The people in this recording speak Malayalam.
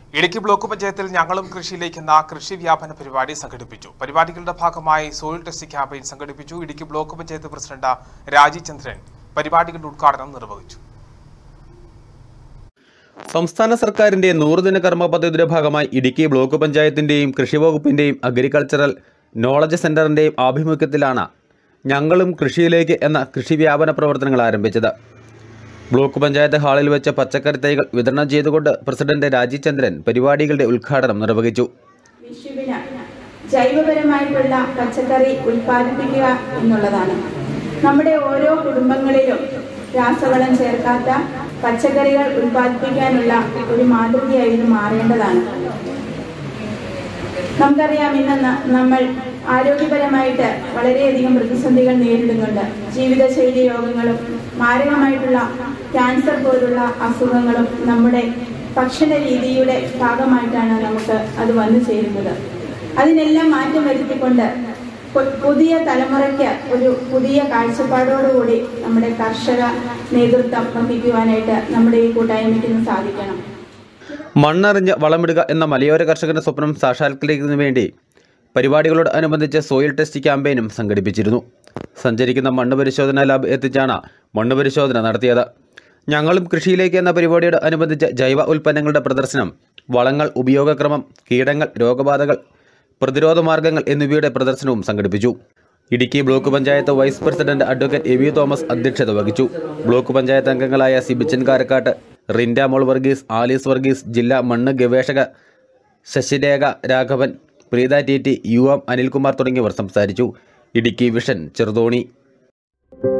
ഇടുക്കി ബ്ലോക്ക് പഞ്ചായത്തിൽ ഞങ്ങളും കൃഷിയിലേക്ക് എന്ന കൃഷി വ്യാപന പരിപാടി സംഘടിപ്പിച്ചു പരിപാടികളുടെ ഭാഗമായി സോയിൽ ടെസ്റ്റിംഗ് ക്യാമ്പയിൻ സംഘടിപ്പിച്ചു ഇടുക്കി ബ്ലോക്ക് പഞ്ചായത്ത് പ്രസിഡന്റ് രാജി ചന്ദ്രൻ പരിപാടികളുടെ ഉദ്ഘാടനം നിർവഹിച്ചു സംസ്ഥാന സർക്കാരിന്റെ നൂറുദിന കർമ്മ പദ്ധതിയുടെ ഭാഗമായി ഇടുക്കി ബ്ലോക്ക് പഞ്ചായത്തിന്റെയും കൃഷി വകുപ്പിന്റെയും അഗ്രികൾച്ചറൽ നോളജ് സെന്ററിന്റെയും ആഭിമുഖ്യത്തിലാണ് ഞങ്ങളും കൃഷിയിലേക്ക് എന്ന കൃഷി വ്യാപന പ്രവർത്തനങ്ങൾ ആരംഭിച്ചത് ബ്ലോക്ക് പഞ്ചായത്ത് ഹാളിൽ വെച്ച പച്ചക്കറി തൈകൾ വിതരണം ചെയ്തുകൊണ്ട് പ്രസിഡന്റ് രാജീവ് ചന്ദ്രൻ പരിപാടികളുടെ ഉദ്ഘാടനം നിർവഹിച്ചു വിഷുവിന് ജൈവപരമായിട്ടുള്ള പച്ചക്കറി ഉൽപ്പാദിപ്പിക്കുക എന്നുള്ളതാണ് നമ്മുടെ ഓരോ കുടുംബങ്ങളിലും രാസവളം ചേർക്കാത്ത പച്ചക്കറികൾ ഉൽപ്പാദിപ്പിക്കാനുള്ള ഒരു മാതൃകയായി ഇത് മാറേണ്ടതാണ് നമുക്കറിയാം ഇന്ന് ന- നമ്മൾ ആരോഗ്യപരമായിട്ട് വളരെയധികം പ്രതിസന്ധികൾ നേരിടുന്നുണ്ട് ജീവിതശൈലി രോഗങ്ങളും മാരകമായിട്ടുള്ള ക്യാൻസർ പോലുള്ള അസുഖങ്ങളും നമ്മുടെ ഭക്ഷണ രീതിയുടെ ഭാഗമായിട്ടാണ് നമുക്ക് അത് വന്നു ചേരുന്നത് അതിനെല്ലാം മാറ്റം വരുത്തിക്കൊണ്ട് പു- പുതിയ തലമുറയ്ക്ക് ഒരു പുതിയ കാഴ്ചപ്പാടോടുകൂടി നമ്മുടെ കർഷക നേതൃത്വം വഹിക്കുവാനായിട്ട് നമ്മുടെ ഈ കൂട്ടായ്മയ്ക്ക് ഇന്ന് സാധിക്കണം മണ്ണറിഞ്ഞ് വളമിടുക എന്ന മലയോര കർഷകന്റെ സ്വപ്നം സാക്ഷാത്കരിക്കുന്നതിന് വേണ്ടി പരിപാടികളോട് അനുബന്ധിച്ച് സോയിൽ ടെസ്റ്റ് ക്യാമ്പയിനും സംഘടിപ്പിച്ചിരുന്നു സഞ്ചരിക്കുന്ന മണ്ണ് പരിശോധനാ ലാബ് എത്തിച്ചാണ് മണ്ണ് പരിശോധന നടത്തിയത് ഞങ്ങളും കൃഷിയിലേക്ക് എന്ന പരിപാടിയോട് അനുബന്ധിച്ച് ജൈവ ഉൽപ്പന്നങ്ങളുടെ പ്രദർശനം വളങ്ങൾ ഉപയോഗക്രമം കീടങ്ങൾ രോഗബാധകൾ പ്രതിരോധ മാർഗങ്ങൾ എന്നിവയുടെ പ്രദർശനവും സംഘടിപ്പിച്ചു Idukki block panchayat vice president advocate A V Thomas അധ്യക്ഷത വഹിച്ചു ബ്ലോക്ക് പഞ്ചായത്ത് അംഗങ്ങളായ സിബിച്ചൻ കാരക്കാട്ട് റിൻഡ മോൾ വർഗീസ് ആലീസ് വർഗീസ് ജില്ലാ മണ്ണ് ഗവേഷക Sasirekha Raghavan Preetha T T U M Anilkumar തുടങ്ങിയവർ സംസാരിച്ചു ഇടുക്കി വിഷൻ ചെറുതോണി